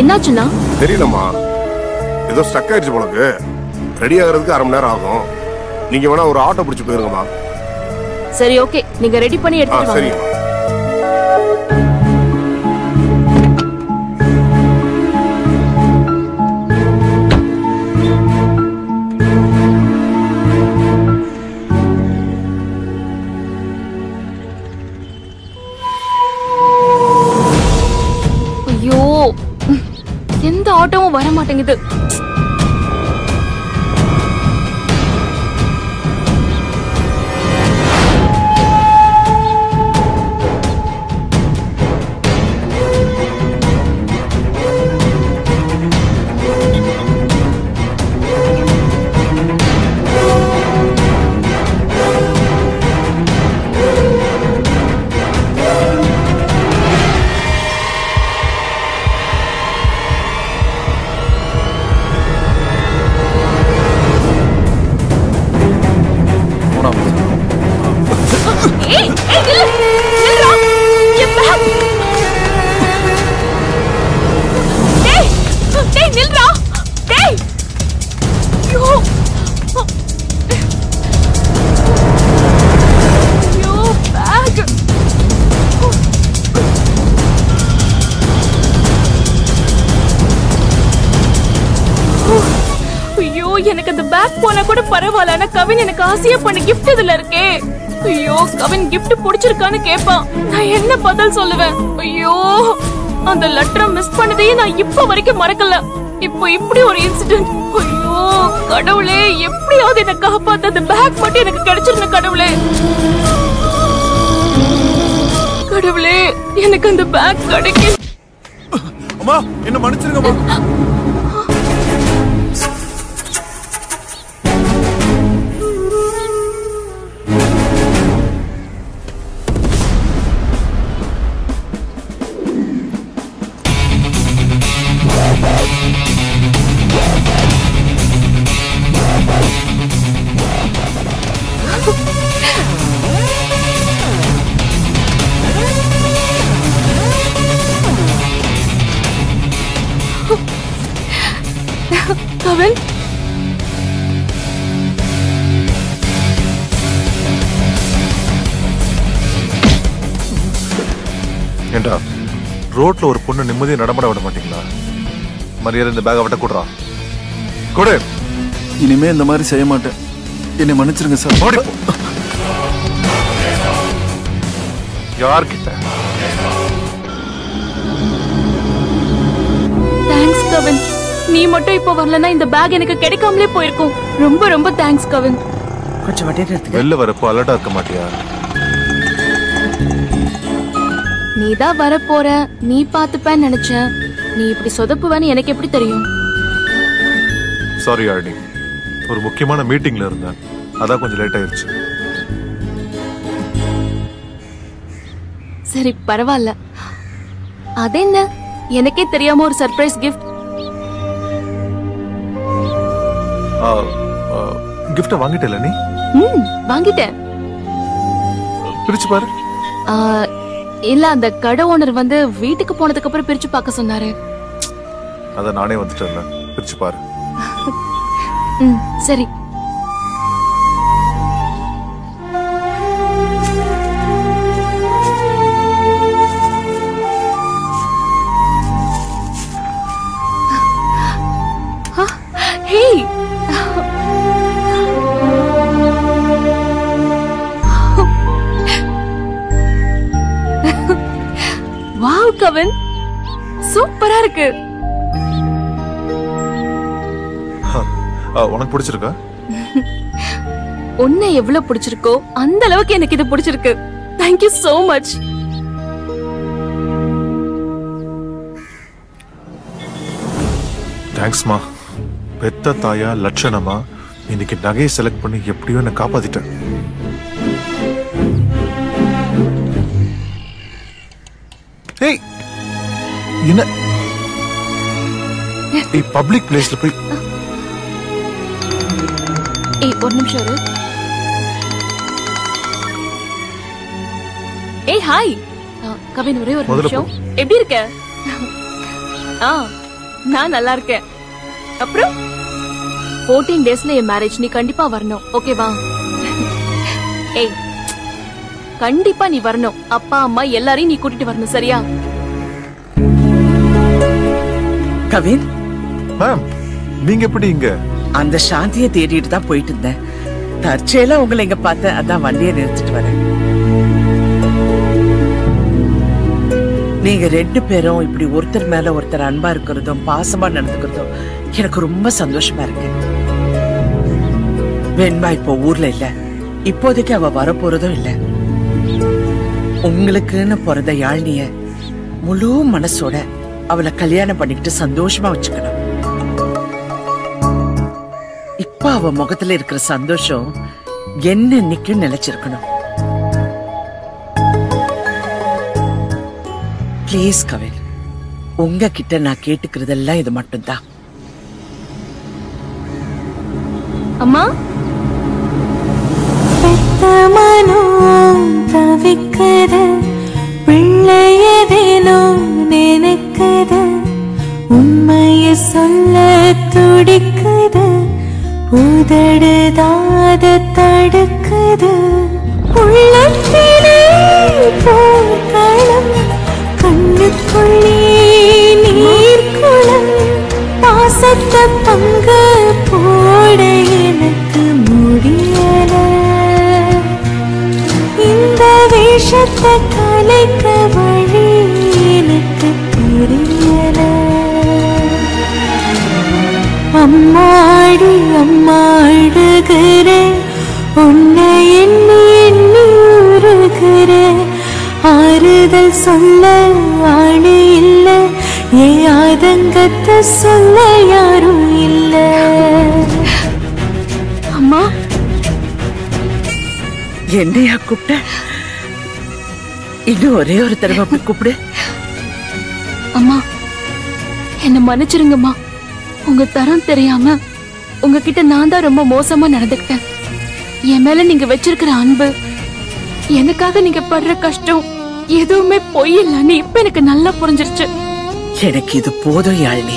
என்னாச்சுண்ணா தெரியலம்மா ஏதோ ஸ்டக் ஆயிடுச்சு போலக்கு ரெடி ஆகிறதுக்கு அரை மணி நேரம் ஆகும் நீங்க வேணா ஒரு ஆட்டோ பிடிச்சு போயிருங்கம்மா சரி ஓகே நீங்க ரெடி பண்ணி ஆ எடுத்துட்டு வாங்க சரிங்கம்மா ஐயோ ம், எந்த ஆட்டோவும் வர மாட்டேங்குது ஏய் ஏய் நில்லு நில்லுடா என் பேக் டேய் டேய் நில்லுடா டேய் ஐயோ ஐயோ பேக் ஐயோ எனக்கு அந்த பேக் போனா கூட பரவாயில்ல ஆனா கவின் எனக்கு ஆசையா பண்ண gift இதுல இருக்கே ஐயோ கவின் gift பிடிச்சிருக்கான்னு கேட்பான் நான் என்ன பதில் சொல்லுவேன் ஐயோ அந்த லெட்டரை மிஸ் பண்ணதையே நான் இப்ப வரைக்கும் மறக்கல இப்போ இப்படி ஒரு இன்சிடென்ட் ஐயோ கடவுளே எப்படியாவது என்ன காப்பாத்த அந்த பேக் மட்டும் எனக்கு கிடைச்சிருந்த கடவுளே கடவுளே எனக்கு அந்த பேக் கிடைக்கும் அம்மா என்ன மன்னிச்சிருங்கம்மா கவின் ஏண்டா ரோட்ல ஒரு பொண்ணு நிம்மதியை நடமாட விட மாட்டீங்களா மரியாதை இந்த பேக் அவட்ட கூடுறா கொடு இனிமே இந்த மாதிரி செய்ய மாட்டேன் என்னை மன்னிச்சிருங்க சார் ஓடி போ யார்கிட்ட தேங்க்ஸ் கவின் நீ மட்டும் இப்போ வரலனா இந்த பேக் எனக்கு கிடைக்காமலே போயிருக்கும் ரொம்ப ரொம்ப தேங்க்ஸ் கவின் கொஞ்சம் வண்டியை எடுத்துக்க வெளில வரப்போ அலர்ட்டா இருக்க மாட்டியா நீ தான் வர போற நீ பாத்துப்பேன்னு நினைச்சேன் நீ இப்படி சொதப்புவேன்னு எனக்கு எப்படி தெரியும் சாரி ஆர்டி ஒரு முக்கியமான மீட்டிங்ல இருந்தேன் அதான் கொஞ்சம் லேட் ஆயிருச்சு சரி பரவாயில்ல அது என்ன எனக்கே தெரியாம ஒரு சர்ப்ரைஸ் கிஃப்ட் கிஃப்ட வாங்கிட்டல நீ ம் வாங்கிட்டேன் பிரிச்சு பாரு ஆ, இல்ல அந்த கடை ஓனர் வந்து வீட்டுக்கு போனதுக்கு அப்புறம் பிரிச்சு பார்க்க சொன்னாரு அத நானே வந்துட்டேன்ல பிரிச்சு பாரு ம் சரி ஹே வாவ் கவின் சூப்பரா இருக்கு ஆ, உனக்கு பிடிச்சிருக்கா உன்னை எவ்வளவு பிடிச்சிருக்கோ அந்த அளவுக்கு எனக்கு இது பிடிச்சிருக்கு தேங்க்யூ so மச் தேங்க்ஸ்மா பெத்த தாயா லட்சணமா இன்னைக்கு நகையை செலக்ட் பண்ணி எப்படியோ என்னை காப்பாத்திட்டேன் ஏய் என்ன ஏய் பப்ளிக் பிளேஸ்ல போய் ஏய் ஒரு நிமிஷம் இரு ஏய் ஹாய் கவின் ஒரே ஒரு முதல்ல நிமிஷம் எப்படி இருக்க ஆ நான் நல்லா இருக்கேன் அப்புறம் 14 டேஸ்ல என் மேரேஜ் நீ கண்டிப்பா வரணும் ஓகேவா ஏய் கண்டிப்பா நீ வரணும் அப்பா அம்மா எல்லாரையும் நீ கூட்டிட்டு வரணும் சரியா கவின் மேம் நீங்க எப்படி இங்க அந்த சாந்தியை தேடிட்டு தான் போயிட்டு இருந்தேன் தற்செயலா உங்களை இங்க பார்த்தேன் அதான் வண்டியை நிறுத்திட்டு வரேன் நீங்க ரெண்டு பேரும் இப்படி ஒருத்தர் மேல ஒருத்தர் அன்பா இருக்கிறதும் பாசமா நடந்துக்கிறதும் எனக்கு ரொம்ப சந்தோஷமா இருக்கு வெண்மா இப்போ ஊர்ல இல்ல இப்போதைக்கு அவ வரப்போறதும் இல்ல உங்களுக்குன்னு பிறந்த யாழ்னிய முழு மனசோட அவளை கல்யாணம் பண்ணிக்கிட்டு சந்தோஷமா வச்சுக்கணும் இப்ப அவ முகத்துல இருக்கிற சந்தோஷம் என்னன்னைக்கும் நிலைச்சிருக்கணும் ப்ளீஸ் கவின் உங்ககிட்ட நான் கேட்டுக்கிறதெல்லாம் இது மட்டும்தான் அம்மா பெத்த மனம் தவிக்குது பிள்ளையதேனோ நினைக்குது உண்மைய சொல்ல துடிக்குது உதடுதாத தடுக்குது உள்ளத்திலே போர்க்களம் கண்ணுக்குள்ளே நீர்க்குளம் பாசத்தை பங்கு போட எனக்கு முடியல இந்த வேஷத்தை கலைக்க வழி எனக்கு தெரியல அம்மாடி அம்மா அழுகிறேன் உன்னை எண்ணி எண்ணி உருகிறேன் ஆறுதல் சொல்ல ஆளு இல்ல ஏ ஆதங்கத்தை சொல்ல யாரும் இல்ல அம்மா என்னையா கூப்பிட்ட இன்னும் ஒரே ஒரு தடவை போய் கூப்பிடு அம்மா என்ன மன்னிச்சிருங்கம்மா உங்க தரம் தெரியாம உங்ககிட்ட நான் தான் ரொம்ப மோசமா நடந்துக்கிட்டேன் என் மேல நீங்க வச்சிருக்கிற அன்பு எனக்காக நீங்க படுற கஷ்டம் எதுவுமே பொய் இல்லைன்னு இப்ப எனக்கு நல்லா புரிஞ்சிருச்சு எனக்கு இது போதும் யாழினி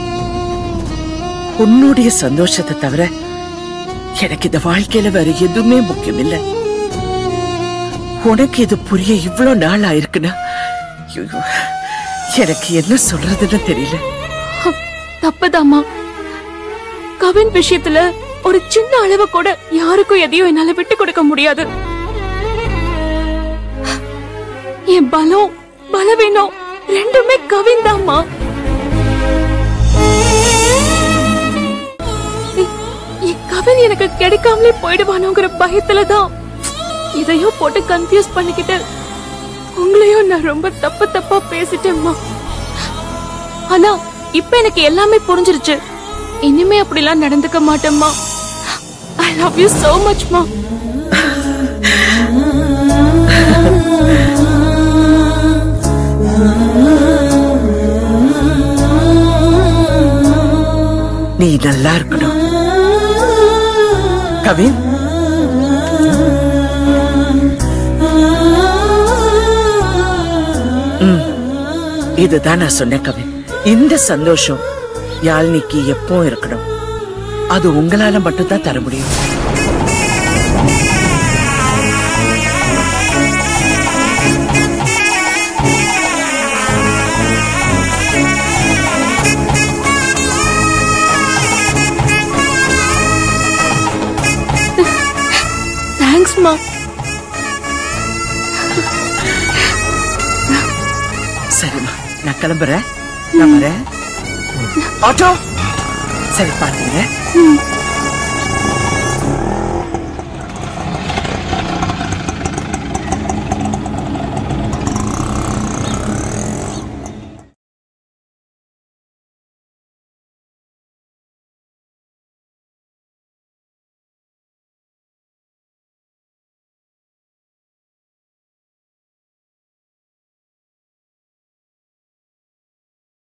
உன்னுடைய சந்தோஷத்தை தவிர எனக்கு இந்த வாழ்க்கையில வேற எதுவுமே முக்கியம் இல்ல உனக்கு இது புரிய இவ்வளவு நாள் ஆயிருக்குன்னா ஐயோ, எனக்கு என்ன சொல்றதுன்னு தெரியல தப்புதாம்மா கவின் விஷயத்துல ஒரு சின்ன அளவு கூட யாருக்கும் எதையும் என்னால விட்டு கொடுக்க முடியாது என் பலம் பலவீனம் ரெண்டுமே கவின் தாம்மா என் கவின் எனக்கு கிடைக்காமலே போயிடுவானோங்கிற பயத்துல தான் இதையும் போட்டு கன்ஃபியூஸ் பண்ணிக்கிட்டு உங்களையும் நான் ரொம்ப தப்பு தப்பா பேசிட்டேம்மா ஆனா இப்ப எனக்கு எல்லாமே புரிஞ்சிருச்சு இனிமே அப்படிலாம் நடந்துக்க மாட்டேம்மா ஐ லவ் யூ so மச்மா நீ நல்லா இருக்கணும் கவின் ம், இதுதான் நான் சொன்னேன் கவின் இந்த சந்தோஷம் யாழ்னிக்கு எப்போ இருக்கணும் அது உங்களால மட்டும்தான் தர முடியும் தேங்க்ஸ்மா சரிம்மா நான் கிளம்புறேன் நான் வரேன் ஆட்டோ சரி பாத்தீங்க